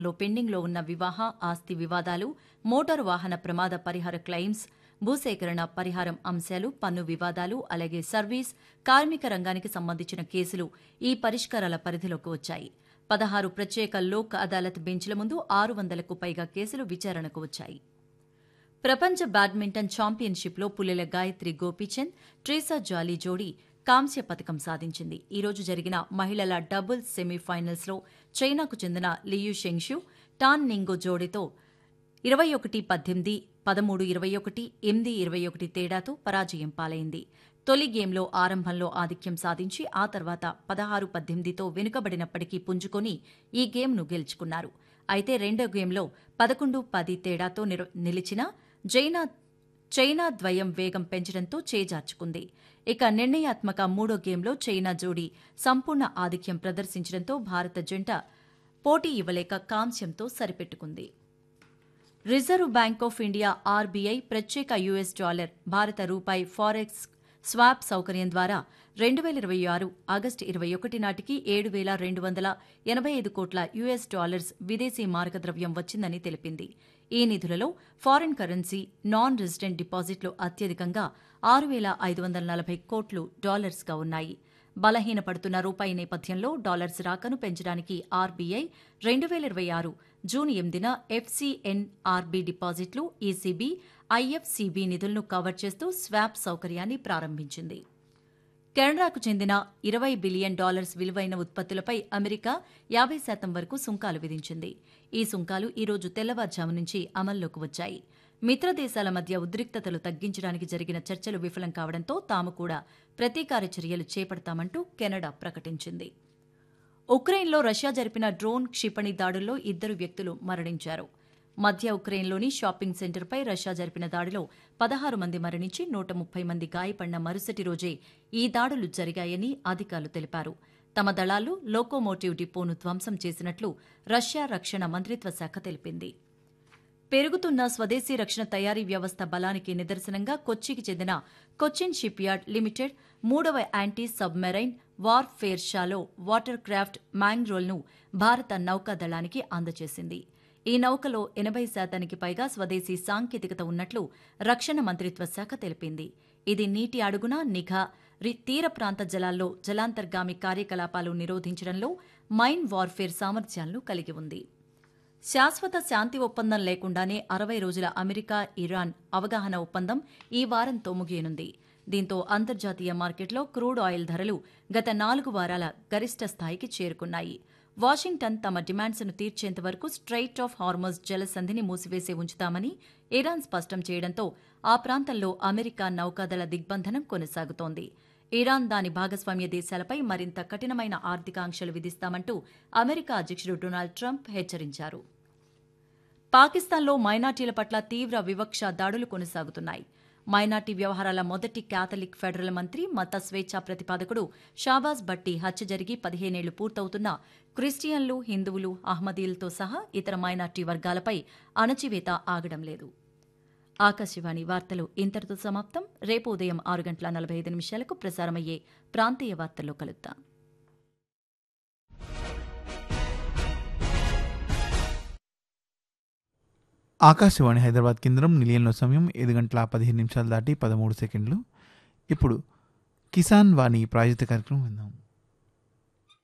లో పెండింగ్లో ఉన్న వివాహ ఆస్తి వివాదాలు మోటారు వాహన ప్రమాద పరిహార క్లెయిమ్స్ భూసేకరణ పరిహారం అంశాలు పన్ను వివాదాలు అలాగే సర్వీస్ కార్మిక రంగానికి సంబంధించిన కేసులు ఈ పరిష్కారాల పరిధిలోకి వచ్చాయి పదహారు ప్రత్యేక లోక్ అదాలత్ బెంచ్ల ముందు ఆరు వందలకు పైగా కేసులు విచారణకు వచ్చాయి ప్రపంచ బ్యాడ్మింటన్ ఛాంపియన్షిప్లో పుల్లెల గాయత్రి గోపీచంద్ ట్రేసా జాలీ జోడీ కాంస్య పథకం సాధించింది ఈ రోజు జరిగిన మహిళల డబుల్స్ సెమీఫైనల్స్లో చైనాకు చెందిన లియు షెంగ్షు టాన్ నింగో జోడీతో ఇరవై ఒకటి పద్దెనిమిది పదమూడు ఇరవై ఒకటి ఎనిమిది ఇరవై ఒకటి తేడాతో పరాజయం పాలైంది తొలి గేమ్లో ఆరంభంలో ఆధిక్యం సాధించి ఆ తర్వాత పదహారు పద్దెనిమిదితో వెనుకబడినప్పటికీ పుంజుకొని ఈ గేమ్ను గెలుచుకున్నారు అయితే రెండో గేమ్లో పదకొండు పది తేడాతో నిర- నిలిచిన జైనా చైనా ద్వయం వేగం పెంచడంతో చేజార్చుకుంది ఇక నిర్ణయాత్మక మూడో గేమ్లో చైనా జోడీ సంపూర్ణ ఆధిక్యం ప్రదర్శించడంతో భారత జంట పోటీ ఇవ్వలేక కాంస్యంతో సరిపెట్టుకుంది reserve bank of India RBI ప్రత్యేక యుఎస్ డాలర్ భారత రూపాయి ఫారెక్స్ స్వాప్ సౌకర్యం ద్వారా రెండు వేల ఇరవై ఆరు ఆగస్టు ఇరవై ఒకటి నాటికి ఏడు వేల రెండు వందల ఎనభై ఐదు కోట్ల యుఎస్ డాలర్స్ విదేశీ మారకద్రవ్యం వచ్చిందని తెలిపింది ఈ నిధులలో ఫారిన్ కరెన్సీ నాన్ రెసిడెంట్ డిపాజిట్లు అత్యధికంగా ఆరు వేల ఐదు వందల నలభై కోట్లు డాలర్స్గా ఉన్నాయి బలహీనపడుతున్న రూపాయి నేపథ్యంలో డాలర్స్ రాకను పెంచడానికి ఆర్బీఐ రెండు వేల ఇరవై ఆరు జూన్ ఎనిమిదిన ఎఫ్సీఎన్ఆర్బీ డిపాజిట్లు ఈసీబీ ఐఎఫ్సీబీ నిధులను కవర్ చేస్తూ స్వాప్ సౌకర్యాన్ని ప్రారంభించింది కెనడాకు చెందిన ఇరవై బిలియన్ డాలర్స్ విలువైన ఉత్పత్తులపై అమెరికా యాభై శాతం వరకు సుంకాలు విధించింది ఈ సుంకాలు ఈ రోజు తెల్లవారుజాము నుంచి అమల్లోకి వచ్చాయి మిత్ర దేశాల మధ్య ఉద్రిక్తతలు తగ్గించడానికి జరిగిన చర్చలు విఫలం కావడంతో తాము కూడా ప్రతీకార చర్యలు చేపడతామంటూ కెనడా ప్రకటించింది ఉక్రెయిన్లో రష్యా జరిపిన డ్రోన్ క్షిపణి దాడుల్లో ఇద్దరు వ్యక్తులు మరణించారు మధ్య ఉక్రెయిన్లోని షాపింగ్ సెంటర్పై రష్యా జరిపిన దాడిలో పదహారు మంది మరణించి నూట ముప్పై మంది గాయపడిన మరుసటి రోజే ఈ దాడులు జరిగాయని అధికారులు తెలిపారు తమ దళాలు లోకోమోటివ్ డిపోను ధ్వంసం చేసినట్లు రష్యా రక్షణ మంత్రిత్వ శాఖ తెలిపింది పెరుగుతున్న స్వదేశీ రక్షణ తయారీ వ్యవస్థ బలానికి నిదర్శనంగా కొచ్చికి చెందిన కొచ్చిన్ షిప్ యార్డ్ లిమిటెడ్ మూడవ anti submarine warfare shallow water craft మ్యాంగ్రోల్ను భారత నౌకాదళానికి అందజేసింది ఈ నౌకలో ఎనభై శాతానికి పైగా స్వదేశీ సాంకేతికత ఉన్నట్లు రక్షణ మంత్రిత్వ శాఖ తెలిపింది ఇది నీటి అడుగున నిఘా రి- తీర ప్రాంత జలాల్లో జలాంతర్గామి కార్యకలాపాలు నిరోధించడంలో మైన్ వార్ఫేర్ సామర్థ్యాలను కలిగి ఉంది శాశ్వత శాంతి ఒప్పందం లేకుండానే అరవై రోజుల అమెరికా ఇరాన్ అవగాహన ఒప్పందం ఈ వారంతో ముగియనుంది దీంతో అంతర్జాతీయ మార్కెట్లో క్రూడ్ ఆయిల్ ధరలు గత నాలుగు వారాల గరిష్ట స్థాయికి చేరుకున్నాయి వాషింగ్టన్ తమ డిమాండ్స్ను తీర్చేంత వరకు స్ట్రైట్ ఆఫ్ హార్మోస్ జలసంధిని మూసివేసి ఉంచుతామని ఇరాన్ స్పష్టం చేయడంతో ఆ ప్రాంతంలో అమెరికా నౌకాదళ దిగ్బంధనం కొనసాగుతోంది ఇరాన్ దాని భాగస్వామ్య దేశాలపై మరింత కఠినమైన ఆర్థిక ఆంక్షలు విధిస్తామంటూ అమెరికా అధ్యక్షుడు డొనాల్డ్ ట్రంప్ హెచ్చరించారు పాకిస్తాన్లో మైనార్టీల పట్ల తీవ్ర వివక్ష దాడులు కొనసాగుతున్నాయి మైనార్టీ వ్యవహారాల మొదటి క్యాథలిక్ ఫెడరల్ మంత్రి మత స్వేచ్ఛా ప్రతిపాదకుడు షాబాజ్ భట్టి హత్య జరిగి పదిహేనేళ్లు పూర్తవుతున్న క్రిస్టియన్లు హిందువులు అహ్మదీలతో సహా ఇతర మైనార్టీ వర్గాలపై అణచివేత ఆగడం లేదు ఆకాశవాణి వార్తలు ఇంతటితో సమాప్తం రేపు ఉదయం ఆరు గంటల నలభై ఐదు నిమిషాలకు ప్రసారమయ్యే ప్రాంతీయ వార్తల్లో కలుద్దాం ఆకాశవాణి హైదరాబాద్ కేంద్రం నిలయంలో సమయం ఐదు గంటల పదిహేను నిమిషాలు దాటి పదమూడు సెకండ్లు ఇప్పుడు కిసాన్ వాణి ప్రాయోజిత కార్యక్రమం విందాం